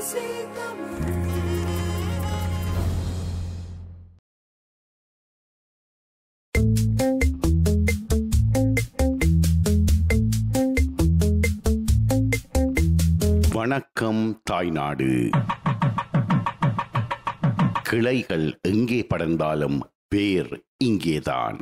Sweet Tamil. வணக்கம் தாய்நாடு கிளைகள் எங்கே படர்ந்தாலும் வேர் இங்கேதான்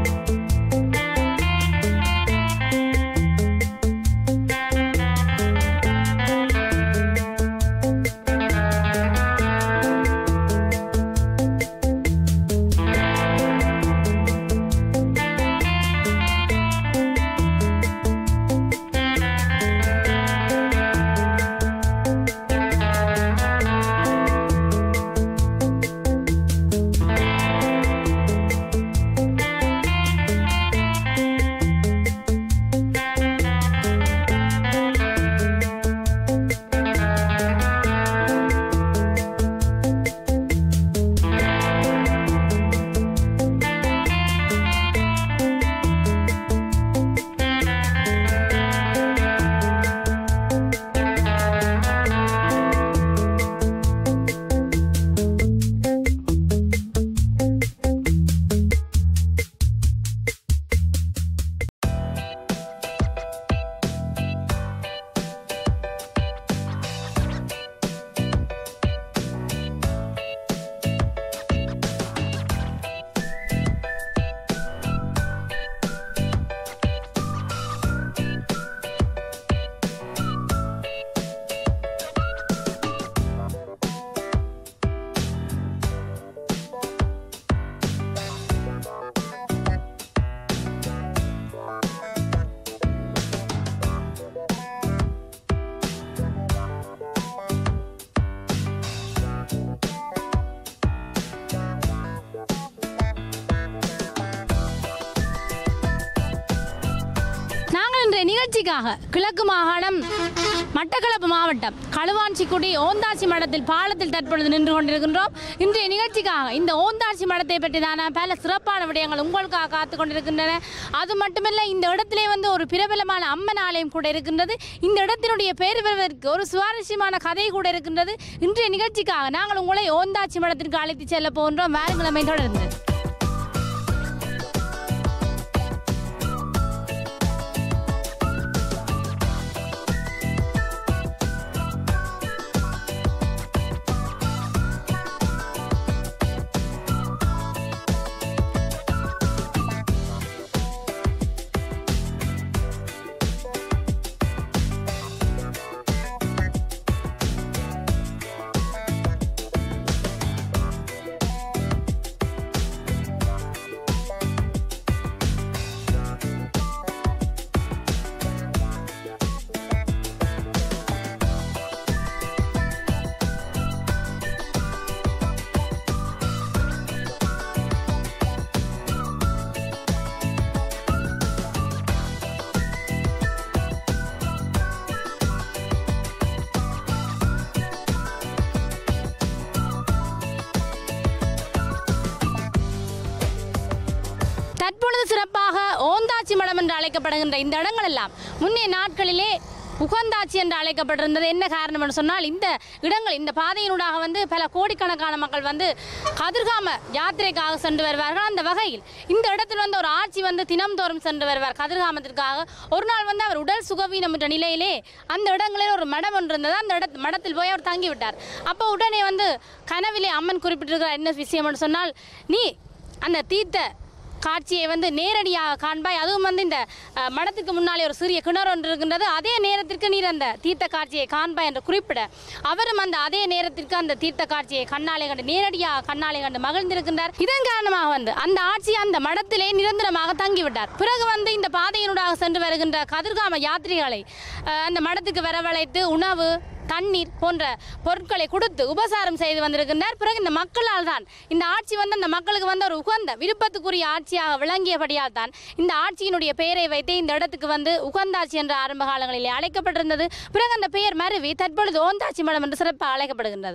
நாங்கள் இன்றைய நிகழ்ச்சிக்காக கிழக்கு மாகாணம் மட்டக்களப்பு மாவட்டம் களுவாஞ்சிக்குடி ஓந்தாச்சி மடத்தில் பாலத்தில் தற்பொழுது நின்று கொண்டிருக்கின்றோம் இன்றைய நிகழ்ச்சிக்காக இந்த ஓந்தாச்சி மடத்தை பற்றிதான பல சிறப்பான விடயங்கள் உங்களுக்காக காத்து கொண்டிருக்கின்றன அது மட்டுமல்ல இந்த இடத்திலே வந்து ஒரு பிரபலமான அம்மன் ஆலயம் கூட இருக்கின்றது இந்த இடத்தினுடைய பெயர் பெறுவதற்கு ஒரு சுவாரஸ்யமான கதை கூட இருக்கின்றது இன்றைய நிகழ்ச்சிக்காக நாங்கள் உங்களை ஓந்தாச்சி மடத்திற்கு அழைத்து செல்ல போகின்றோம் வேறுங்கிழமை தொடர்ந்து தற்பொழுது சிறப்பாக ஓந்தாச்சி மடம் என்று அழைக்கப்படுகின்ற இந்த இடங்கள் எல்லாம் முன்னைய நாட்களிலே உகந்தாச்சி என்று அழைக்கப்பட்டிருந்தது என்ன காரணம் என்று சொன்னால் இந்த இடங்கள் இந்த பாதையினூடாக வந்து பல கோடிக்கணக்கான மக்கள் வந்து கதிர்காம யாத்திரைக்காக சென்று வருவார்கள் அந்த வகையில் இந்த இடத்தில் வந்து ஒரு ஆட்சி வந்து தினம்தோறும் சென்று வருவார் கதிர்காமத்திற்காக ஒரு நாள் வந்து அவர் உடல் சுகவீனம் என்ற நிலையிலே அந்த இடங்களில் ஒரு மடம் ஒன்று இருந்தது அந்த இட மடத்தில் போய் அவர் தங்கிவிட்டார் அப்போ உடனே வந்து கனவிலே அம்மன் குறிப்பிட்டிருக்கிறார் என்ன விஷயம் என்று சொன்னால் நீ அந்த தீர்த்த காட்சியை வந்து நேரடியாக காண்பாய் அதுவும் வந்து இந்த அஹ், மடத்துக்கு முன்னாலே ஒரு சிறிய கிணறு ஒன்று இருக்கின்றது அதே நேரத்திற்கு நீர் அந்த தீர்த்த காட்சியை காண்பாய் என்று குறிப்பிட அவரும் அந்த அதே நேரத்திற்கு அந்த தீர்த்த காட்சியை கண்ணாலே கண்டு நேரடியாக கண்ணாலே கண்டு மகிழ்ந்திருக்கின்றார் இதன் காரணமாக வந்து அந்த ஆட்சி அந்த மடத்திலே நிரந்தரமாக தங்கிவிட்டார் பிறகு வந்து இந்த பாதையினூடாக சென்று வருகின்ற கதிர்காம யாத்திரிகளை அஹ், அந்த மடத்துக்கு வரவழைத்து உணவு தண்ணீர் போன்ற பொருட்களை கொடுத்து உபசாரம் செய்து வந்திருக்கின்றார் பிறகு இந்த மக்களால் தான் இந்த ஆட்சி வந்து அந்த மக்களுக்கு வந்து ஒரு உகந்த விருப்பத்துக்குரிய ஆட்சியாக விளங்கியபடியால் தான் இந்த ஆட்சியினுடைய பெயரை வைத்து இந்த இடத்துக்கு வந்து உகந்தாட்சி என்ற ஆரம்ப காலங்களிலே அழைக்கப்பட்டிருந்தது பிறகு அந்த பெயர் மருவி தற்பொழுது ஓந்தாட்சி மடம் என்று சிறப்பாக அழைக்கப்படுகின்றது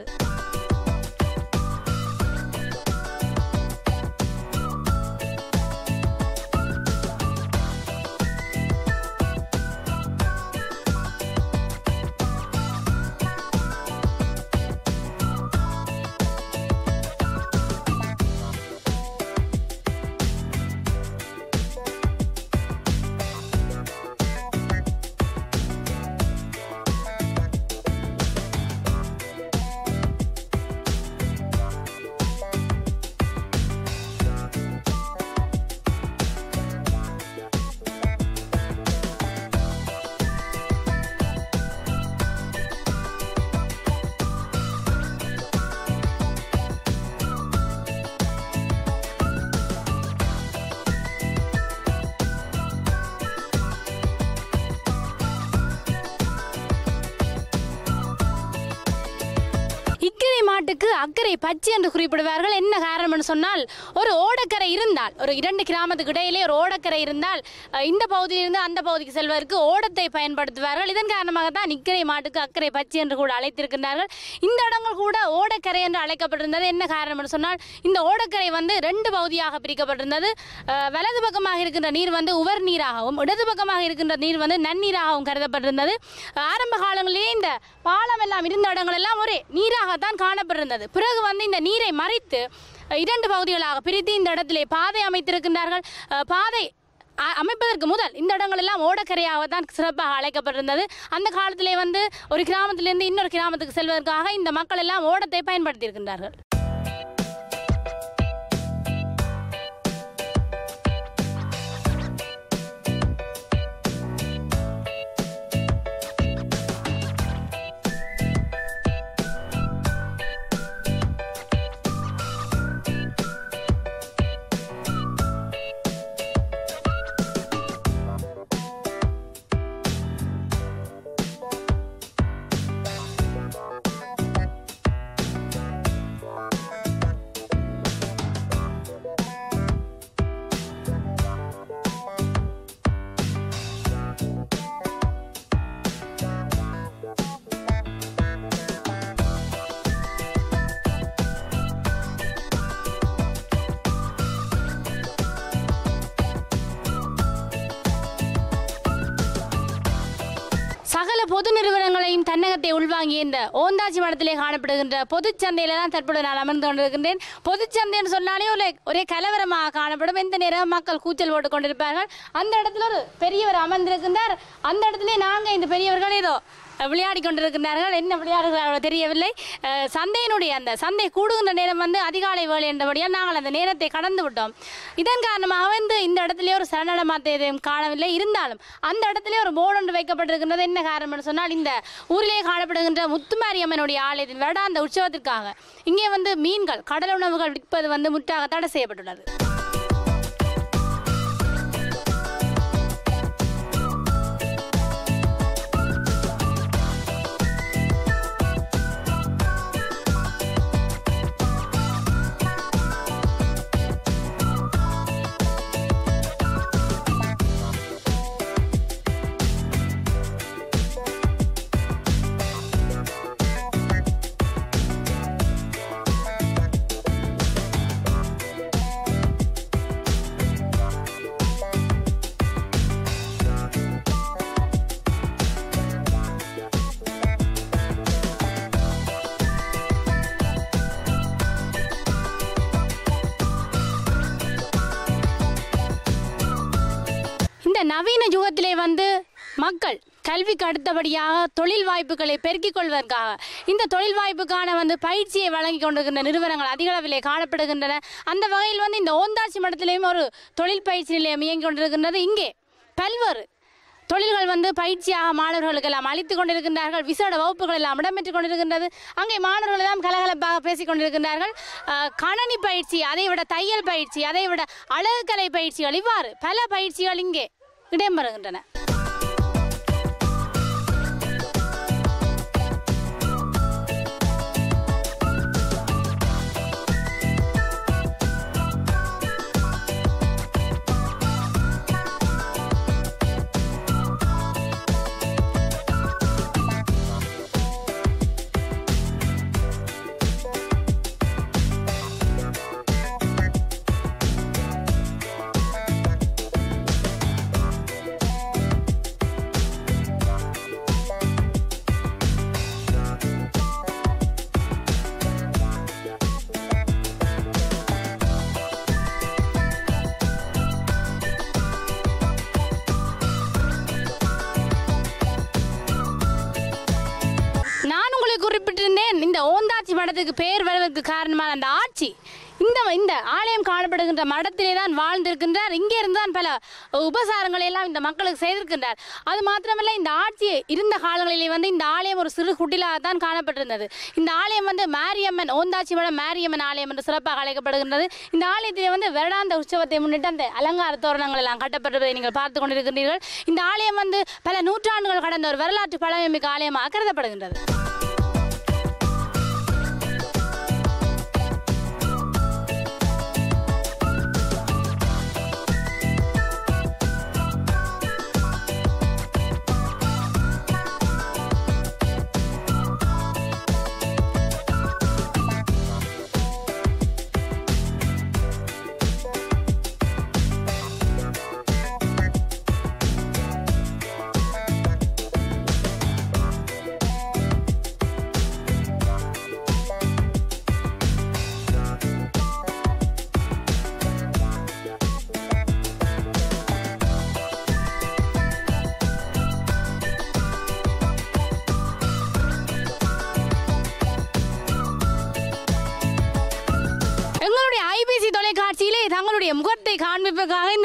இக்கரை மாட்டுக்கு அக்கறை பச்சை என்று குறிப்பிடுவார்கள் என்ன காரணம்னு சொன்னால் ஒரு ஓடக்கரை இருந்தால் ஒரு இரண்டு கிராமத்துக்கு இடையிலே ஒரு ஓடக்கரை இருந்தால் அஹ், இந்த பகுதியிலிருந்து அந்த பகுதிக்கு செல்வதற்கு ஓடத்தை பயன்படுத்துவார்கள் இதன் காரணமாக தான் இக்கரை மாட்டுக்கு அக்கறை பச்சை என்று கூட அழைத்திருக்கின்றார்கள் இந்த இடங்கள் கூட ஓடக்கரை என்று அழைக்கப்பட்டிருந்தது என்ன காரணம்னு சொன்னால் இந்த ஓடக்கரை வந்து ரெண்டு பகுதியாக பிரிக்கப்பட்டிருந்தது அஹ், வலது பக்கமாக இருக்கின்ற நீர் வந்து உவர் நீராகவும் இடது பக்கமாக இருக்கின்ற நீர் வந்து நன்னீராகவும் கருதப்பட்டிருந்தது ஆரம்ப காலங்களிலேயே இந்த பாலம் எல்லாம் இருந்த இடங்கள் எல்லாம் ஒரே நீராகத்தான் காணப்பட்டிருந்தது பிறகு வந்து இந்த நீரை மறித்து அஹ், இரண்டு பகுதிகளாக பிரித்து இந்த இடத்திலே பாதை அமைத்திருக்கின்றார்கள் அஹ், பாதை அ- அமைப்பதற்கு முதல் இந்த இடங்கள் எல்லாம் ஓடக்கரையாக தான் சிறப்பாக அழைக்கப்பட்டிருந்தது அந்த காலத்திலே வந்து ஒரு கிராமத்திலிருந்து இன்னொரு கிராமத்துக்கு செல்வதற்காக இந்த மக்கள் எல்லாம் ஓடத்தை பயன்படுத்தியிருக்கின்றார்கள் சகல பொது நிறுவனங்களையும் தன்னகத்தை உள்வாங்கிய இந்த ஓந்தாச்சி மடத்திலே காணப்படுகின்ற பொதுச் சந்தையில தான் தற்போது நான் அமர்ந்து கொண்டிருக்கின்றேன் பொதுச் சந்தைன்னு சொன்னாலே ஒரே ஒரே கலவரமாக காணப்படும் எந்த நேரம் மக்கள் கூச்சல் போட்டுக் கொண்டிருப்பார்கள் அந்த இடத்துல ஒரு பெரியவர் அமர்ந்திருக்கின்றார் அந்த இடத்துல நாங்கள் இந்த பெரியவர்கள் ஏதோ விளையாடி கொண்டிருக்கிறார்கள் என்ன விளையாடுகிறார்களோ தெரியவில்லை அஹ், சந்தையினுடைய அந்த சந்தை கூடுகின்ற நேரம் வந்து அதிகாலை வேலை என்றபடியால் நாங்கள் அந்த நேரத்தை கடந்து விட்டோம் இதன் காரணமாக வந்து இந்த இடத்துல ஒரு சலநலமாத்த எதுவும் காணவில்லை இருந்தாலும் அந்த இடத்துல ஒரு போர்டு ஒன்று வைக்கப்பட்டிருக்கின்றது என்ன காரணம்னு சொன்னால் இந்த ஊரிலே காணப்படுகின்ற முத்துமாரியம்மனுடைய ஆலயத்தின் வருடாந்த உற்சவத்திற்காக இங்கே வந்து மீன்கள் கடல் உணவுகள் விற்பது வந்து முற்றாக தடை செய்யப்பட்டுள்ளது இந்த நவீன யுகத்திலே வந்து மக்கள் கல்விக்கு அடுத்தபடியாக தொழில் வாய்ப்புகளை பெருக்கிக் கொள்வதற்காக இந்த தொழில் வாய்ப்புக்கான வந்து பயிற்சியை வழங்கி கொண்டிருக்கின்ற நிறுவனங்கள் அதிக அளவிலே காணப்படுகின்றன அந்த வகையில் வந்து இந்த ஓந்தாச்சி மடத்திலேயும் ஒரு தொழில் பயிற்சி நிலையம் இயங்கி கொண்டிருக்கின்றது இங்கே பல்வேறு தொழில்கள் வந்து பயிற்சியாக மாணவர்களுக்கு எல்லாம் அளித்துக் கொண்டிருக்கின்றார்கள் விசேட வகுப்புகள் எல்லாம் இடம்பெற்றுக் கொண்டிருக்கின்றது அங்கே மாணவர்கள் எல்லாம் கலகலப்பாக பேசிக் கொண்டிருக்கின்றார்கள் அஹ், கணனி பயிற்சி அதை விட தையல் பயிற்சி அதை விட அழகுக்கலை பயிற்சிகள் இவ்வாறு பல பயிற்சிகள் இங்கே இடம்பெறுகின்றன நான் உங்களுக்கு குறிப்பிட்டிருந்தேன் இந்த ஓந்தாச்சி மடத்துக்கு பெயர் வருவதற்கு காரணமான அந்த ஆட்சி இந்த இந்த ஆலயம் காணப்படுகின்ற மடத்திலே தான் வாழ்ந்திருக்கின்றார் இங்கே இருந்து தான் பல உபசாரங்களை எல்லாம் இந்த மக்களுக்கு செய்திருக்கின்றார் அது மாத்திரமல்ல இந்த ஆட்சி இருந்த காலங்களிலே வந்து இந்த ஆலயம் ஒரு சிறு குட்டிலாக தான் காணப்பட்டிருந்தது இந்த ஆலயம் வந்து மாரியம்மன் ஓந்தாச்சி மடம் மாரியம்மன் ஆலயம் என்று சிறப்பாக அழைக்கப்படுகின்றது இந்த ஆலயத்திலே வந்து வருடாந்த உற்சவத்தை முன்னிட்டு அந்த அலங்கார தோரணங்கள் எல்லாம் கட்டப்பட்டிருப்பதை நீங்கள் பார்த்து கொண்டிருக்கின்றீர்கள் இந்த ஆலயம் வந்து பல நூற்றாண்டுகள் கடந்த ஒரு வரலாற்று பழமைமிக்க ஆலயமாக கருதப்படுகின்றது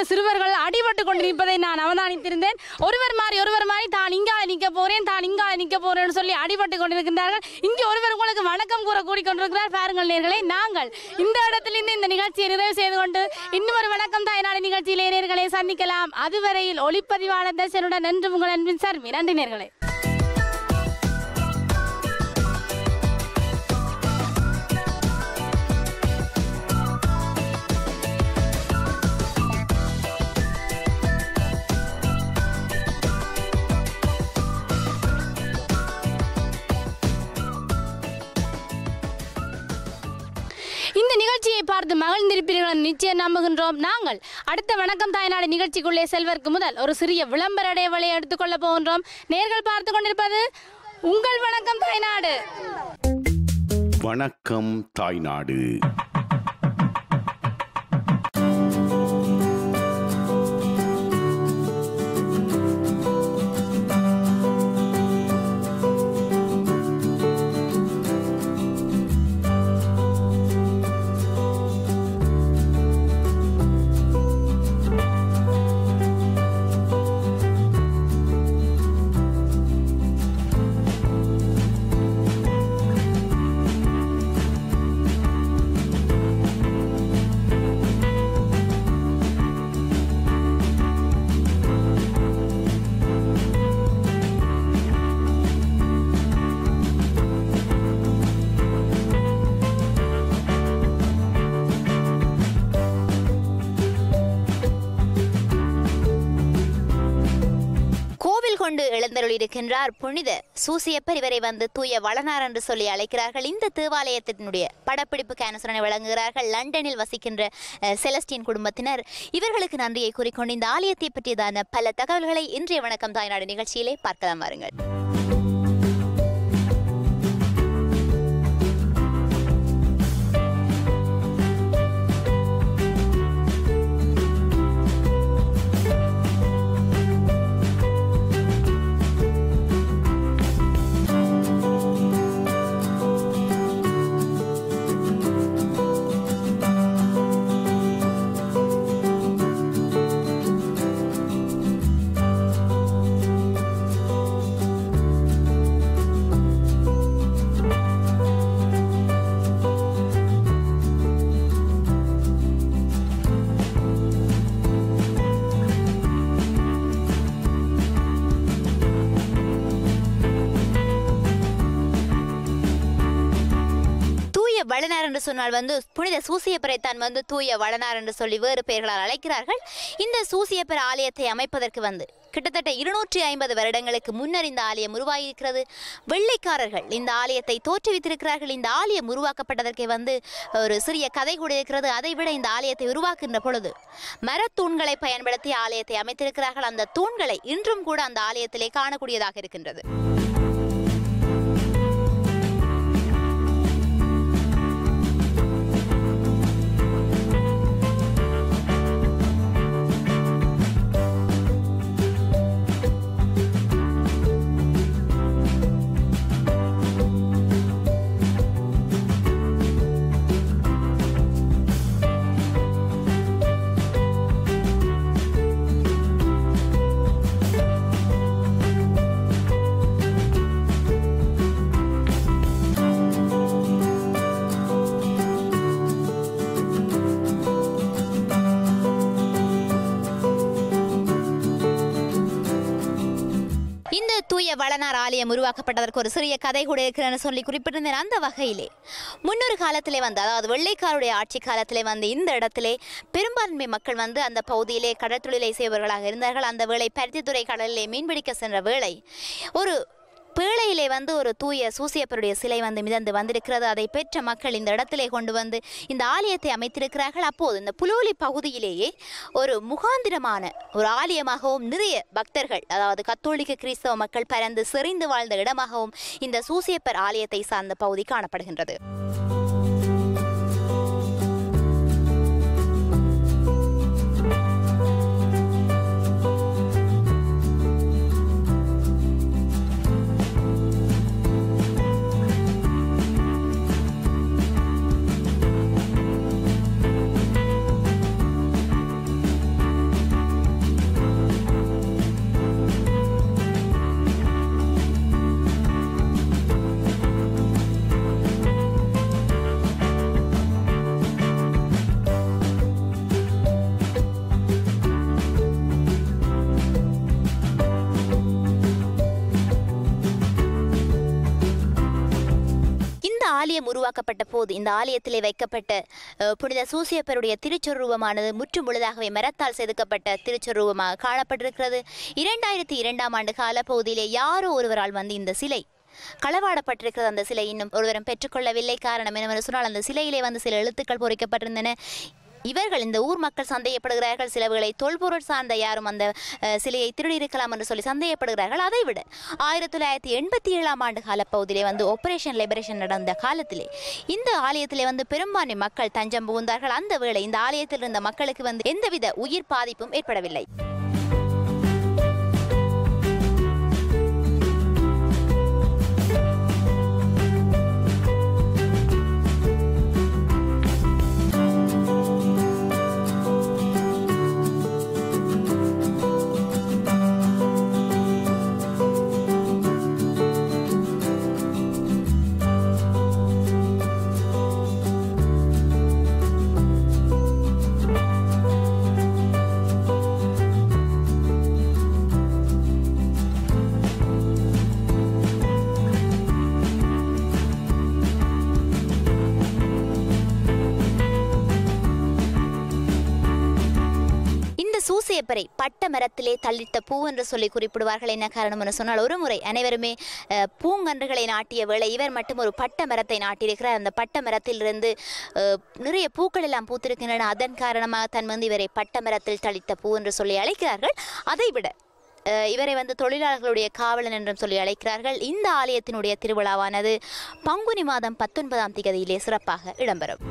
இந்த சிறுவர்கள் அடிபட்டு கொண்டு நிற்பதை நான் அவதானித்திருந்தேன் ஒருவர் மாறி ஒருவர் மாறி தான் இங்கால நிற்க போறேன் தான் இங்கால நிற்க போறேன்னு சொல்லி அடிபட்டு கொண்டிருக்கின்றார்கள் இங்கே ஒருவர் உங்களுக்கு வணக்கம் கூற கூறிக்கொண்டிருக்கிறார் பாருங்கள் நேர்களே நாங்கள் இந்த இடத்திலிருந்து இந்த நிகழ்ச்சியை நிறைவு செய்து கொண்டு இன்னும் ஒரு வணக்கம் தாய்நாடு நிகழ்ச்சியிலே நேர்களை சந்திக்கலாம் அதுவரையில் ஒளிப்பதிவாளர் தர்சனுடன் நன்றி உங்கள் அன்பின் சார் நன்றி நேர்களே இந்த நிகழ்ச்சியை பார்த்து மகிழ்ந்திருப்பீர்கள் என்று நிச்சயம் நம்புகின்றோம் நாங்கள் அடுத்த வணக்கம் தாய்நாடு நிகழ்ச்சிக்குள்ளே செல்வதற்கு முதல் ஒரு சிறிய விளம்பர இடைவெளியை எடுத்துக்கொள்ள போகின்றோம் நேர்கள் பார்த்து கொண்டிருப்பது உங்கள் வணக்கம் தாய்நாடு வணக்கம் தாய்நாடு கோவில் கொண்டு எழுந்தருளியிருக்கின்றார் புனித சூசியப்பர் இவரை வந்து தூய வளனார் என்று சொல்லி அழைக்கிறார்கள் இந்த தேவாலயத்தினுடைய படப்பிடிப்பு கேனசரனை வழங்குகிறார்கள் லண்டனில் வசிக்கின்ற அஹ், செலஸ்டின் குடும்பத்தினர் இவர்களுக்கு நன்றியை கூறிக்கொண்டு இந்த ஆலயத்தை பற்றியதான பல தகவல்களை இன்றைய வணக்கம் தாய்நாடு நிகழ்ச்சியிலே பார்க்கலாம் வாருங்கள் தூய வளனார் என்று சொன்னால் வந்து புனித சூசியப்பரை தான் வந்து தூய வளனார் என்று சொல்லி வேறு பெயர்களால் அழைக்கிறார்கள் இந்த சூசியப்பர் ஆலயத்தை அமைப்பதற்கு வந்து கிட்டத்தட்ட இருநூற்றி ஐம்பது வருடங்களுக்கு முன்னர் இந்த ஆலயம் உருவாகியிருக்கிறது வெள்ளைக்காரர்கள் இந்த ஆலயத்தை தோற்றுவித்திருக்கிறார்கள் இந்த ஆலயம் உருவாக்கப்பட்டதற்கு வந்து ஒரு சிறிய கதை கூட இருக்கிறது அதை விட இந்த ஆலயத்தை உருவாக்குகின்ற பொழுது மரத்தூண்களை பயன்படுத்தி ஆலயத்தை அமைத்திருக்கிறார்கள் அந்த தூண்களை இன்றும் கூட அந்த ஆலயத்திலே காணக்கூடியதாக இருக்கின்றது இந்த தூய வளனார் ஆலயம் உருவாக்கப்பட்டதற்கு ஒரு சிறிய கதை கூட இருக்கிறேன்னு சொல்லி குறிப்பிட்டிருந்தேன் அந்த வகையிலே முன்னொரு காலத்திலே வந்து அதாவது வெள்ளைக்காருடைய ஆட்சி காலத்திலே வந்து இந்த இடத்திலே பெரும்பான்மை மக்கள் வந்து அந்த பகுதியிலே கடற்தொழிலை செய்பவர்களாக இருந்தார்கள் அந்த வேளை பருத்தித்துறை கடலிலே மீன்பிடிக்க சென்ற வேளை ஒரு பேழையிலே வந்து ஒரு தூய சூசியப்பருடைய சிலை வந்து மிதந்து வந்திருக்கிறது அதை பெற்ற மக்கள் இந்த இடத்திலே கொண்டு வந்து இந்த ஆலயத்தை அமைத்திருக்கிறார்கள் அப்போது இந்த புலோலி பகுதியிலேயே ஒரு முகாந்திரமான ஒரு ஆலயமாகவும் நிறைய பக்தர்கள் அதாவது கத்தோலிக்க கிறிஸ்தவ மக்கள் பரந்து செறிந்து வாழ்ந்த இடமாகவும் இந்த சூசியப்பர் ஆலயத்தை சார்ந்த பகுதி காணப்படுகின்றது இந்த ஆலயம் உருவாக்கப்பட்ட போது இந்த ஆலயத்திலே வைக்கப்பட்ட அஹ், புனித சூசியப்பருடைய திருச்சொருவமானது முற்று முழுதாகவே மரத்தால் செதுக்கப்பட்ட திருச்சொருவமாக காணப்பட்டிருக்கிறது இரண்டாயிரத்தி இரண்டாம் ஆண்டு காலப்பகுதியிலே யாரோ ஒருவரால் வந்து இந்த சிலை களவாடப்பட்டிருக்கிறது அந்த சிலை இன்னும் ஒருவரும் பெற்றுக்கொள்ளவில்லை காரணம் என்னவென்று சொன்னால் அந்த சிலையிலே வந்து சில எழுத்துக்கள் பொறிக்கப்பட்டிருந்தன இவர்கள் இந்த ஊர் மக்கள் சந்தேகப்படுகிறார்கள் சிலவுகளை தொல்பொருள் சார்ந்த யாரும் அந்த அஹ், சிலையை திருடியிருக்கலாம் என்று சொல்லி சந்தேகப்படுகிறார்கள் அதை விட ஆயிரத்தி தொள்ளாயிரத்தி எண்பத்தி ஏழாம் ஆண்டு காலப்பகுதியிலே வந்து ஆபரேஷன் லிபரேஷன் நடந்த காலத்திலே இந்த ஆலயத்திலே வந்து பெரும்பான்மை மக்கள் தஞ்சம் புகுந்தார்கள் அந்த வேளை இந்த ஆலயத்தில் இருந்த மக்களுக்கு வந்து எந்தவித உயிர் பாதிப்பும் ஏற்படவில்லை இந்த சூசியப்பரை பட்ட மரத்திலே தள்ளித்த பூ என்று சொல்லி குறிப்பிடுவார்கள் என்ன காரணம் என்று சொன்னால் ஒரு முறை அனைவருமே அஹ், பூங்கன்றுகளை நாட்டிய வேளை இவர் மட்டும் ஒரு பட்ட மரத்தை நாட்டியிருக்கிறார் அந்த பட்ட மரத்திலிருந்து அஹ், நிறைய பூக்கள் எல்லாம் பூத்திருக்கின்றன அதன் காரணமாக தன் வந்து இவரை பட்ட மரத்தில் தளித்த பூ என்று சொல்லி அழைக்கிறார்கள் அதைவிட அஹ், இவரை வந்து தொழிலாளர்களுடைய காவலன் என்றும் சொல்லி அழைக்கிறார்கள் இந்த ஆலயத்தினுடைய திருவிழாவானது பங்குனி மாதம் பத்தொன்பதாம் திகதியிலே சிறப்பாக இடம்பெறும்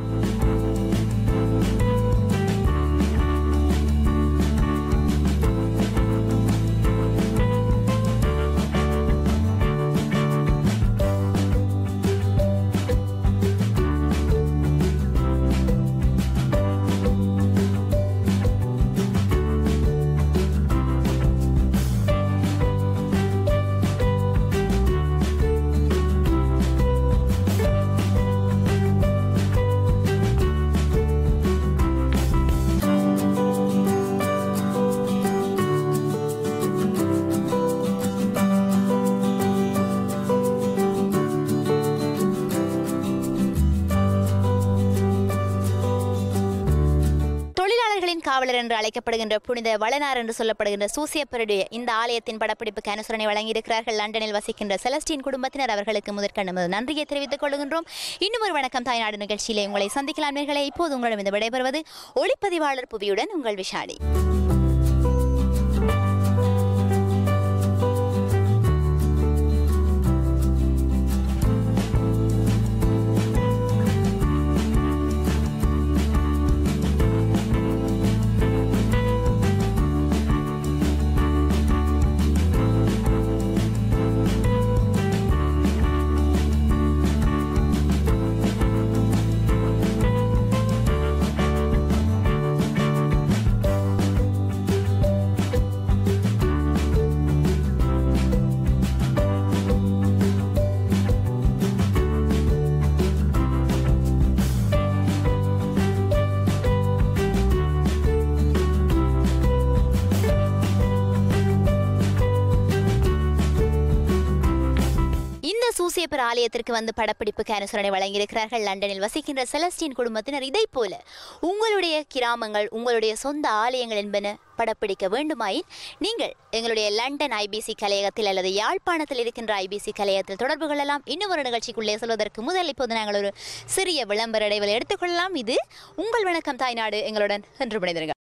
தொழிலாளர்களின் காவலர் என்று அழைக்கப்படுகின்ற புனித வளனார் என்று சொல்லப்படுகின்ற சூசியப்பருடைய இந்த ஆலயத்தின் படப்பிடிப்புக்கு அனுசரணை வழங்கியிருக்கிறார்கள் லண்டனில் வசிக்கின்ற செலஸ்டின் குடும்பத்தினர் அவர்களுக்கு முதற்கண் நமது நன்றியை தெரிவித்துக் கொள்கின்றோம் இன்னும் ஒரு வணக்கம் தாய்நாடு நிகழ்ச்சியிலே உங்களை சந்திக்கலாம் நேர்களே இப்போது உங்களிடம் இந்த விடைபெறுவது ஒளிப்பதிவாளர் புவியுடன் உங்கள் விஷாடி இந்த சூசியப்பர் ஆலயத்திற்கு வந்து படப்பிடிப்புக்கு அனுசரணை வழங்கியிருக்கிறார்கள் லண்டனில் வசிக்கின்ற செலஸ்டின் குடும்பத்தினர் இதை போல உங்களுடைய கிராமங்கள் உங்களுடைய சொந்த ஆலயங்கள் என்பன படப்பிடிக்க வேண்டுமாயின் நீங்கள் எங்களுடைய லண்டன் ஐபிசி கலையகத்தில் அல்லது யாழ்ப்பாணத்தில் இருக்கின்ற ஐபிசி கலையகத்தில் தொடர்பு கொள்ளலாம் இன்னும் ஒரு நிகழ்ச்சிக்குள்ளே செல்வதற்கு முதல் இப்போது நாங்கள் ஒரு சிறிய விளம்பர இடைவெளி எடுத்துக்கொள்ளலாம் இது உங்கள் வணக்கம் தாய்நாடு எங்களுடன் என்று இணைந்திருங்கள்